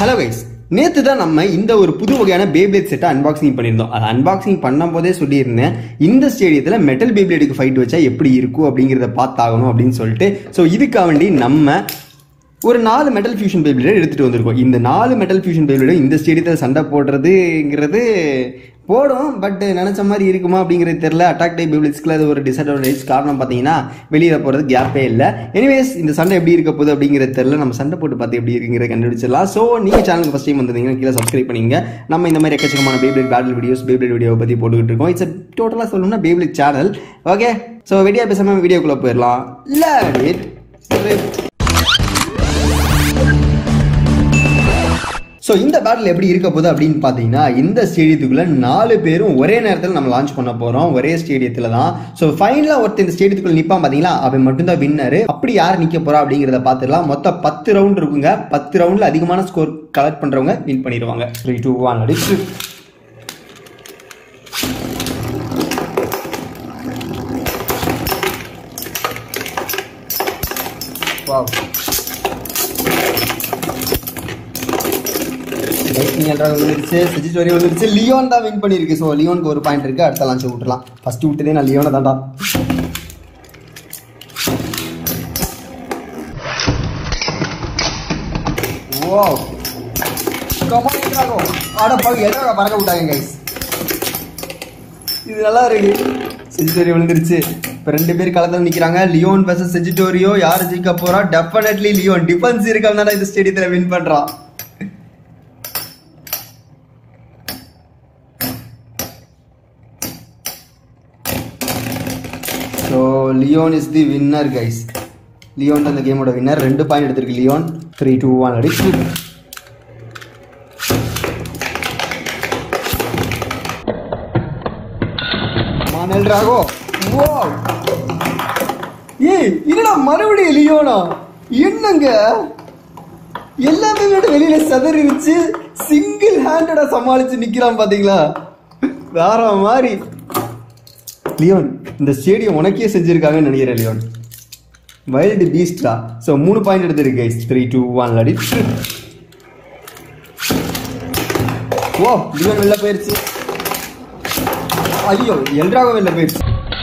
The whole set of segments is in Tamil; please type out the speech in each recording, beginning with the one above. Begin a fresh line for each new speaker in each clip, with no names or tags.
ஹலோ கைஸ் நேத்து தான் நம்ம இந்த ஒரு புது வகையான பேப்ளேட் செட்டை அன்பாக்சிங் பண்ணியிருந்தோம் அது அன்பாக்சிங் பண்ணும் போதே சொல்லியிருந்தேன் இந்த ஸ்டேடியத்தில் மெட்டல் பேப்ளேடுக்கு ஃபைட் வச்சா எப்படி இருக்கும் அப்படிங்கிறத பார்த்தாகணும் அப்படின்னு சொல்லிட்டு ஸோ இதுக்காக வேண்டி நம்ம ஒரு நாலு மெட்டல் ஃபியூஷன் பேப்ளேட் எடுத்துட்டு வந்திருக்கோம் இந்த நாலு மெட்டல் ஃபியூஷன் பேப்ளேடும் இந்த ஸ்டேடியத்தில் சண்டை போடுறதுங்கிறது போடும் பட் நினச்ச மாதிரி இருக்குமா அப்படிங்கிறது தெரியல அட்டாக் டைப் பேபிள்ஸ்க்குள்ள அது ஒரு டிஸ்அட்வான்டேஜ் காரணம் பார்த்தீங்கன்னா வெளியில் போகிறது கேப்பே இல்லை எனிவேஸ் இந்த சண்டை எப்படி இருக்க போகுது அப்படிங்கிறது தெரியல நம்ம சண்டை போட்டு பார்த்து எப்படி இருக்குங்கிறத கண்டுபிடிச்சிடலாம் ஸோ நீங்கள் சேனலுக்கு ஃபஸ்ட் டைம் வந்திருந்தீங்கன்னா கீழே சப்ஸ்கிரைப் பண்ணிங்க நம்ம இந்த மாதிரி எக்கச்சக்கமான Beyblade battle videos Beyblade video பற்றி போட்டுக்கிட்டு இருக்கோம் இட்ஸ் டோட்டலாக சொல்லணும்னா பேபிள் சேனல் ஓகே ஸோ வெடியா பேசாமல் வீடியோக்குள்ளே போயிடலாம் இல்லை ஸோ இந்த பேட்டில் எப்படி இருக்க போகுது அப்படின்னு பார்த்தீங்கன்னா இந்த ஸ்டேடியத்துக்குள்ள நாலு பேரும் ஒரே நேரத்தில் நம்ம லான்ச் பண்ண போகிறோம் ஒரே ஸ்டேடியத்தில் தான் ஸோ ஃபைனலாக ஒருத்தர் இந்த ஸ்டேடியத்துக்குள்ள நிற்பான் பார்த்தீங்களா அவன் மட்டும்தான் வின்னர் அப்படி யார் நிற்க போறா அப்படிங்கிறத பார்த்துடலாம் மொத்தம் பத்து ரவுண்ட் இருக்குங்க பத்து ரவுண்டில் அதிகமான ஸ்கோர் கலெக்ட் பண்ணுறவங்க வின் பண்ணிடுவாங்க த்ரீ டூ ஒன் அடிச்சு Wow. லைட்னிங் எல்ட்ராக வந்துருச்சு சிஜிட் வரையும் வந்துருச்சு லியோன் தான் வின் பண்ணியிருக்கு ஸோ லியோனுக்கு ஒரு பாயிண்ட் இருக்கு அடுத்த லான்ச் விட்டுலாம் ஃபர்ஸ்ட் விட்டதே நான் லியோனை தான்டா ஓ கமான் எல்ட்ராகோ ஆட பாக்க எல்ட்ராகோ பறக்க விட்டாங்க கைஸ் இது நல்லா இருக்கு செஜிட்டோரியோ விழுந்துருச்சு இப்போ ரெண்டு பேர் களத்தில் நிற்கிறாங்க லியோன் வர்சஸ் செஜிட்டோரியோ யார் ஜெயிக்க போறா டெஃபினெட்லி லியோன் டிஃபென்ஸ் இருக்கவனால இந்த ஸ்டேடியத்தில் வின் பண்றான் so Leone is the winner guys Leone அந்த கேமோட வின்னர் ரெண்டு பாயிண்ட் எடுத்திருக்கு லியோன் த்ரீ டூ ஒன் அடிச்சு மானல் ராகோ ஓ ஏய் என்னடா மறுபடியும் லியோனா என்னங்க எல்லாமே விட வெளியில சதறிடுச்சு சிங்கிள் ஹேண்டடா சமாளிச்சு நிக்கிறான் பாத்தீங்களா வேற மாதிரி லியோன் இந்த ஸ்டேடியம் உனக்கே செஞ்சிருக்காங்கன்னு நினைக்கிறேன் லியோன் வைல்டு பீஸ்டா ஸோ மூணு பாயிண்ட் எடுத்திருக்கு கைஸ் த்ரீ டூ ஒன் அடி ஓ லியோன் வெளில போயிருச்சு ஐயோ எல்ராகோ வெளில போயிருச்சு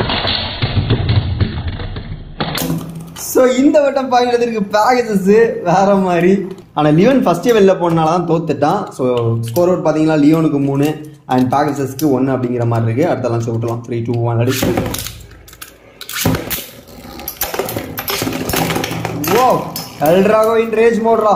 ஸோ இந்த வட்டம் பாயிண்ட் எடுத்திருக்கு பேகேஜஸ் வேற மாதிரி ஆனால் லியோன் ஃபர்ஸ்டே வெளில போனால தான் தோத்துட்டான் ஸோ ஸ்கோர் அவுட் பார்த்தீங்கன்னா லியோனுக்கு மூணு அண்ட் பேகசஸ்க்கு ஒன்று அப்படிங்கிற மாதிரி இருக்கு அடுத்த லான்ச் விட்டுலாம் த்ரீ டூ ஒன் அடிச்சு ஓ எல்ட்ராகோ இன் ரேஜ் மோட்ரா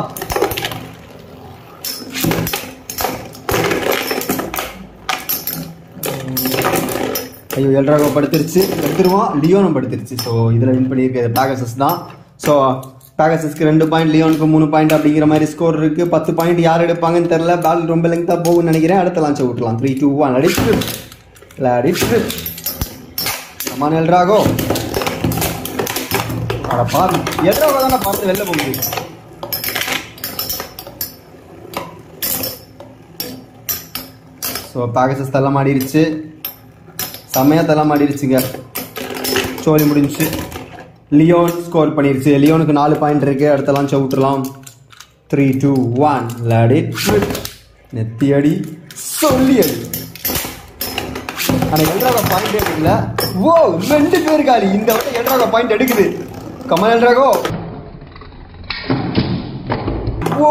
ஐயோ எல்ட்ராகோ படுத்துருச்சு எடுத்துருவான் லியோனும் படுத்துருச்சு ஸோ இதில் வின் பண்ணியிருக்கிறது பேகசஸ் தான் ஸோ பேகசஸ்க்கு ரெண்டு பாயிண்ட் லியோனுக்கு மூணு பாயிண்ட் அப்படிங்கிற மாதிரி ஸ்கோர் இருக்கு பத்து பாயிண்ட் யார் எடுப்பாங்கன்னு தெரியல பேல் ரொம்ப லெங்க்தாக போகும்னு நினைக்கிறேன் அடுத்த லான்ச்சை விட்டுலாம் த்ரீ டூ ஒன் அடிச்சு அடிச்சு அம்மான் எல்ட்ராகோ அட பாரு எல்ட்ராகோ தானே பார்த்து வெளில போக முடியும் ஸோ பேகசஸ் தள்ள மாடிருச்சு செம்மையாக தள்ள மாடிருச்சுங்க சோழி முடிஞ்சுச்சு லியோன் ஸ்கோர் பண்ணிருச்சு லியோனுக்கு நாலு பாயிண்ட் இருக்கு அடுத்த லான்ச் விட்டுறலாம் த்ரீ டூ ஒன் லேடிட் நெத்தி அடி சொல்லி அடி ஆனால் எல்ட்ராகோ பாயிண்ட் எடுக்கல ஓ ரெண்டு பேர் காலி இந்த வட்டம் எல்ட்ராகோ பாயிண்ட் எடுக்குது கமல் எல்ட்ராகோ ஓ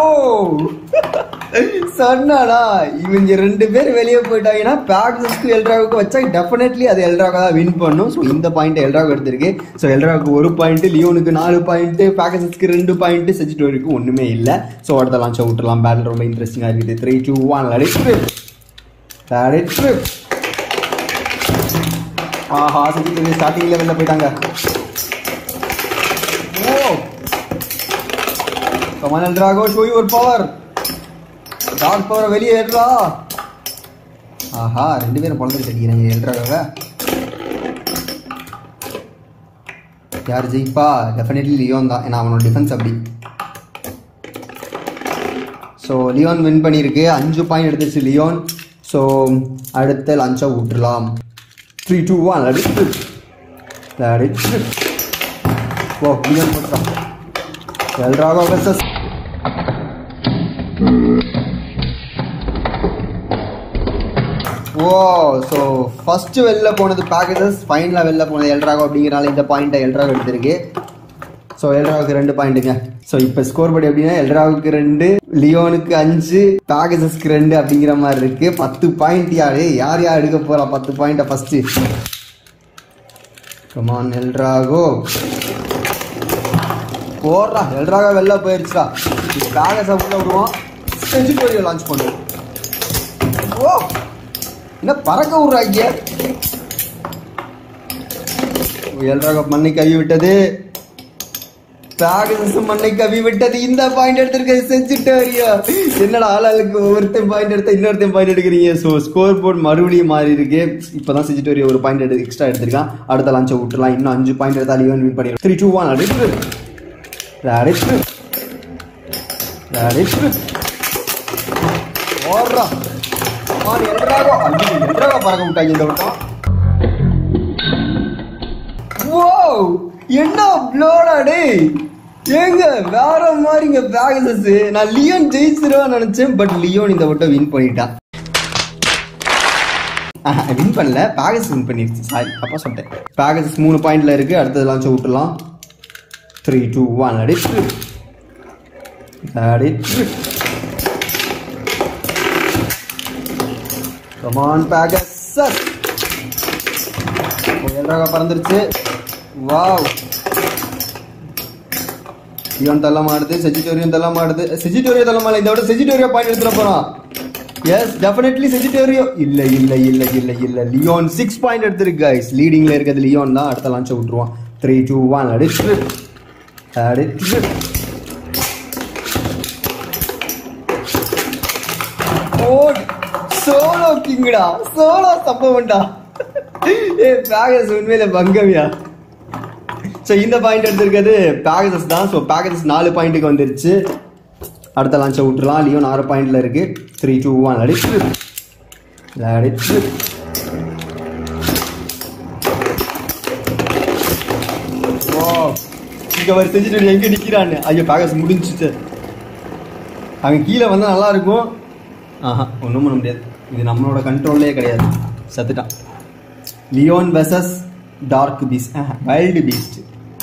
சொன்னாடா இவங்க ரெண்டு பேர் வெளியே போயிட்டாங்கன்னா பேக்ஸஸ்க்கு எல்ட்ராவுக்கு வச்சா டெஃபினெட்லி அது எல்ட்ராக தான் வின் பண்ணும் ஸோ இந்த பாயிண்ட் எல்ட்ராக எடுத்திருக்கு ஸோ எல்ட்ராவுக்கு ஒரு பாயிண்ட் லியோனுக்கு நாலு பாயிண்ட் பேக்கஸஸ்க்கு ரெண்டு பாயிண்ட் செஞ்சுட்டு ஒன்றுமே இல்லை ஸோ அடுத்த லான்ச் விட்டுலாம் பேட்டில் ரொம்ப இன்ட்ரெஸ்டிங்காக இருக்குது த்ரீ டூ ஒன் அடிச்சு அடிச்சு ஆஹா செஞ்சுட்டு ஸ்டார்டிங் லெவலில் போயிட்டாங்க ஓ come on L Drago show your power dark பவரை வெளியே ஏற்றா ஆஹா ரெண்டு பேரும் குழந்தை கட்டிக்கிறாங்க எல்ட்ராகோவை யார் ஜெயிப்பா டெஃபினெட்லி லியோன் தான் ஏன்னா அவனோட டிஃபென்ஸ் அப்படி ஸோ லியோன் வின் பண்ணியிருக்கு அஞ்சு பாயிண்ட் எடுத்துச்சு லியோன் ஸோ அடுத்த லஞ்சை விட்டுலாம் த்ரீ டூ ஒன் அடிச்சு அடிச்சு ஓ லியோன் போட்டுறான் எல்ட்ராகோ வெர்சஸ் ஓ ஸோ ஃபர்ஸ்ட் வெளில போனது பேக்கேஜஸ் ஃபைனலாக வெளில போனது எல்ட்ராகோ அப்படிங்கிறனால இந்த பாயிண்ட்டை எல்ட்ராகோ எடுத்திருக்கு ஸோ எல்ட்ராவுக்கு ரெண்டு பாயிண்ட்டுங்க ஸோ இப்போ ஸ்கோர் படி எப்படின்னா எல்ட்ராவுக்கு ரெண்டு லியோனுக்கு அஞ்சு பேகசஸ்க்கு ரெண்டு அப்படிங்கிற மாதிரி இருக்கு பத்து பாயிண்ட் யாரு யார் யார் எடுக்க போறா பத்து பாயிண்ட்டை ஃபர்ஸ்ட் கமான் எல்ட்ராகோ போடுறா எல்ட்ராகோ வெளில போயிடுச்சுடா பேகஸை உள்ள விடுவோம் செஞ்சுட்டோரியல் லான்ச் பண்ணுவோம் ஓ என்ன பறக்க விடுறாங்க எல்ட்ராகோ மண்ணை கவி விட்டது பேகஸ் மண்ணை கவி விட்டது இந்த பாயிண்ட் எடுத்திருக்க செஞ்சுட்டாரியா என்னடா ஆளாளுக்கு ஒருத்தன் பாயிண்ட் எடுத்தா இன்னொருத்தன் பாயிண்ட் எடுக்கிறீங்க ஸோ ஸ்கோர் போர்ட் மறுபடியும் மாறி இருக்கு இப்போதான் செஞ்சுட்டோரியா ஒரு பாயிண்ட் எடுத்து எக்ஸ்ட்ரா எடுத்திருக்கான் அடுத்த லான்ச்சை விட்டுலாம் இன்னும் அஞ்சு பாயிண்ட் எடுத்தா லியோன் வின் பண்ணிடும் த்ரீ டூ ஒன் அடிச்சு அடிச்சு அடிச்சு ஓடுறா ஆன் எல்ட்ராகோ ஐயோ எல்ட்ராகோ பறக்க விட்டாங்க இந்த வட்டம் ஓ என்ன ப்ளோடா டேய் ஏங்க வேற மாதிரிங்க பேகசஸ் நான் லியோன் ஜெயிச்சிருவான்னு நினைச்சேன் பட் லியோன் இந்த வட்டம் வின் பண்ணிட்டான் வின் பண்ணல பேகஸ் வின் பண்ணிருச்சு சாரி அப்பா சொல்லிட்டேன் பேகசஸ் மூணு பாயிண்ட்ல இருக்கு அடுத்தது லான்ச் விட்டுலாம் த்ரீ டூ ஒன் அடிச்சு அடிச்சு கமான் பேகசஸ் ஏழாக பறந்துருச்சு வாவ் இவன் தள்ள மாடுது செஜிட்டோரியம் தள்ள மாடுது செஜிட்டோரியோ தள்ள மாடல இந்த விட செஜிட்டோரியோ பாயிண்ட் எடுத்துட போறான் எஸ் டெஃபினெட்லி செஜிட்டோரியோ இல்ல இல்ல இல்ல இல்ல இல்ல லியோன் சிக்ஸ் பாயிண்ட் எடுத்திருக்கு கைஸ் லீடிங்ல இருக்கிறது லியோன் தான் அடுத்த லான்ச்சை விட்டுருவான் த்ரீ டூ ஒன் அடிச்சு அடிச்சு ஓட் சோலோ கிங்கடா சோலோ சம்பவம்டா ஏ பேகஸ் உண்மையில பங்கவியா ஸோ இந்த பாயிண்ட் எடுத்திருக்கிறது பேகசஸ் தான் ஸோ பேகசஸ் நாலு பாயிண்ட்டுக்கு வந்துருச்சு அடுத்த லான்ச்சை விட்டுலாம் லியோன் ஆறு பாயிண்ட்ல இருக்கு த்ரீ டூ ஒன் அடிச்சு அடிச்சு ஓ இங்க அவர் செஞ்சுட்டு எங்க நிக்கிறான்னு ஐயோ பேகஸ் முடிஞ்சுச்சு அவன் கீழே வந்தா நல்லா இருக்கும் ஆஹா ஒன்றும் பண்ண முடியாது இது நம்மளோட கண்ட்ரோல்லே கிடையாது சத்துட்டான் Leone versus dark beast wild beast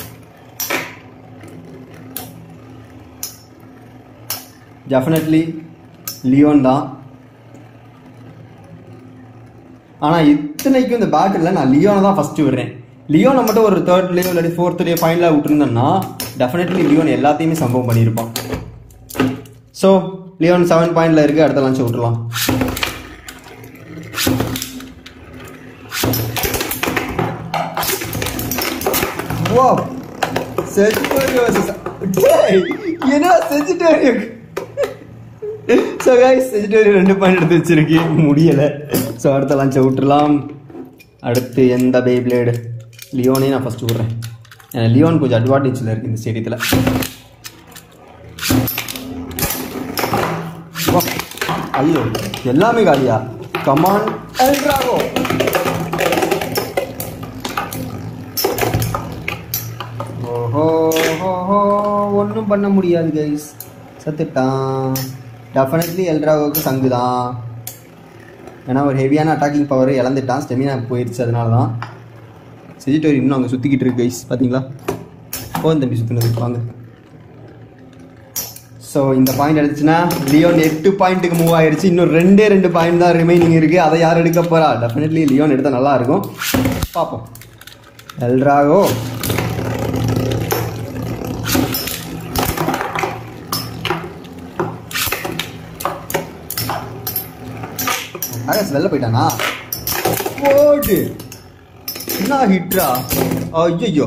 definitely Leone தான் ஆனால் இத்தனைக்கும் இந்த பேட்டில் நான் லியோனை தான் ஃபஸ்ட்டு விடுறேன் லியோனை மட்டும் ஒரு தேர்ட்லேயோ இல்லாட்டி ஃபோர்த்லேயோ ஃபைனலாக விட்டுருந்தேன்னா டெஃபினெட்லி லியோன் எல்லாத்தையுமே சம்பவம் பண்ணியிருப்பான் ஸோ லியோன் செவன் பாயிண்ட்ல இருக்கு அடுத்த லான்ச் விட்டுலாம் ஓ செஜிட்டோரியோ டேய் என்ன செஜிட்டோரியோ ஸோ கைஸ் செஜிட்டோரியோ ரெண்டு பாயிண்ட் எடுத்து வச்சிருக்கு முடியலை ஸோ அடுத்த லான்ச்சை விட்டுலாம் அடுத்து எந்த பேப்ளேடு லியோனே நான் ஃபஸ்ட்டு விட்றேன் ஏன்னா லியோன் கொஞ்சம் அட்வான்டேஜில் இருக்குது இந்த ஸ்டேடியத்தில் ஐயோ எல்லாமே காலியா கமான் எல்ட்ராகோ ஓஹோ ஓஹோ ஒன்றும் பண்ண முடியாது கைஸ் சத்துட்டான் டெஃபினெட்லி எல்ட்ராகோவுக்கு சங்கு தான் ஏன்னா ஒரு ஹெவியான அட்டாக்கிங் பவர் இழந்துட்டான் ஸ்டெமினா போயிடுச்சு அதனால தான் செஜிட்டோரி இன்னும் அங்கே சுற்றிக்கிட்டு இருக்கு கைஸ் பார்த்தீங்களா போதும் தம்பி சுற்றுனது வாங்க ஸோ இந்த பாயிண்ட் எடுத்துச்சுன்னா லியோன் எட்டு பாயிண்ட்டுக்கு மூவ் ஆயிடுச்சு இன்னும் ரெண்டே ரெண்டு பாயிண்ட் தான் ரிமைனிங் இருக்கு அதை யார் எடுக்க போறா டெஃபினெட்லி லியோன் எடுத்தா நல்லா இருக்கும் பார்ப்போம் எல்ராகோ அரஸ் வெளில போயிட்டானா போடு என்ன ஹிட்ரா ஐயோ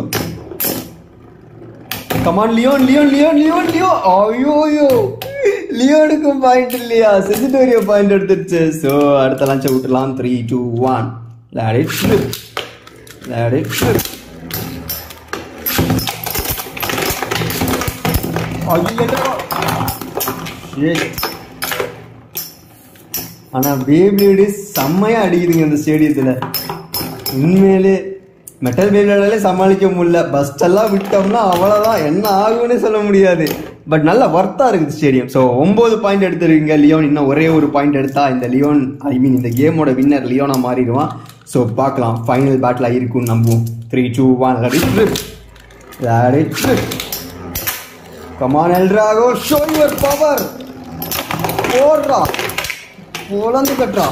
come on Leone Leone Leone Leone Leo ஐயோ ஐயோ லியோனுக்கும் பாயிண்ட் இல்லையா செஞ்சுட்டோரியோ பாயிண்ட் எடுத்துருச்சு ஸோ அடுத்த லான்ச்சை விட்டுலாம் three two one let it slip let it slip ஆனா பேபிளேடு செம்மையா அடிக்குதுங்க இந்த ஸ்டேடியத்துல உண்மையிலே மெட்டல் பேபிளாலே சமாளிக்க முடியல பஸ் எல்லாம் விட்டோம்னா அவ்வளவுதான் என்ன ஆகும்னு சொல்ல முடியாது பட் நல்ல ஒர்த்தா இருக்குது ஸ்டேடியம் ஸோ ஒன்பது பாயிண்ட் எடுத்திருக்கீங்க லியோன் இன்னும் ஒரே ஒரு பாயிண்ட் எடுத்தா இந்த லியோன் ஐ மீன் இந்த கேமோட வின்னர் லியோனா மாறிடுவான் ஸோ பார்க்கலாம் ஃபைனல் பேட்டில் இருக்கும்னு நம்புவோம் three two one let it rip let it rip come on L Drago show your power போடுறா பொழந்து கட்டுறா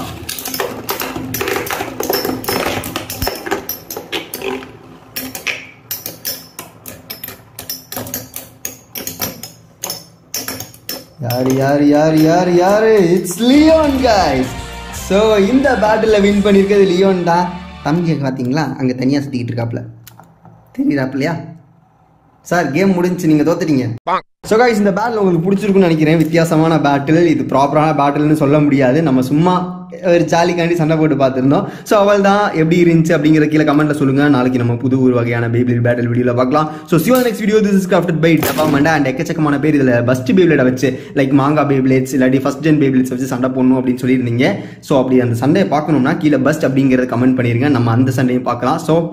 யார் யார் யார் யார் யாரு இட்ஸ் லியோன் கைஸ் ஸோ இந்த பேட்டில் வின் பண்ணியிருக்கிறது லியோன் தான் தம்பியை பார்த்தீங்களா அங்கே தனியாக சுற்றிக்கிட்டு இருக்காப்ல தெரியுதாப்லையா சார் கேம் முடிஞ்சு நீங்கள் தோத்துட்டீங்க ஸோ கைஸ் இந்த பேட்டில் உங்களுக்கு பிடிச்சிருக்குன்னு நினைக்கிறேன் வித்தியாசமான பேட்டில் இது ப்ராப்பரான பேட்டில்னு சொல்ல முடியாது நம்ம சும்மா ஒரு ஜாலிக்காண்டி சண்டை போட்டு பார்த்துருந்தோம் ஸோ அவள் தான் எப்படி இருந்துச்சு அப்படிங்கிற கீழே கமெண்ட்ல சொல்லுங்க நாளைக்கு நம்ம புது ஒரு வகையான பேபிள் பேட்டில் வீடியோவில் பார்க்கலாம் ஸோ சிவா next video this is crafted by டெபாமெண்ட் அண்ட் எக்கச்சக்கமான பேர் இதில் பஸ்ட் பேபிளேட வச்சு லைக் மாங்கா பேபிளேட்ஸ் இல்லாட்டி ஃபஸ்ட் ஜென் பேபிளேட்ஸ் வச்சு சண்டை போடணும் அப்படின்னு சொல்லியிருந்தீங்க ஸோ அப்படி அந்த சண்டையை பார்க்கணும்னா கீழே பஸ்ட் அப்படிங்கிறத கமெண்ட் பண்ணிருங்க நம்ம அந்த சண்டையும் பார்க்கலாம் ஸோ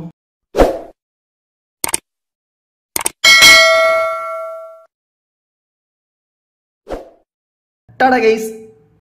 டாடா கைஸ்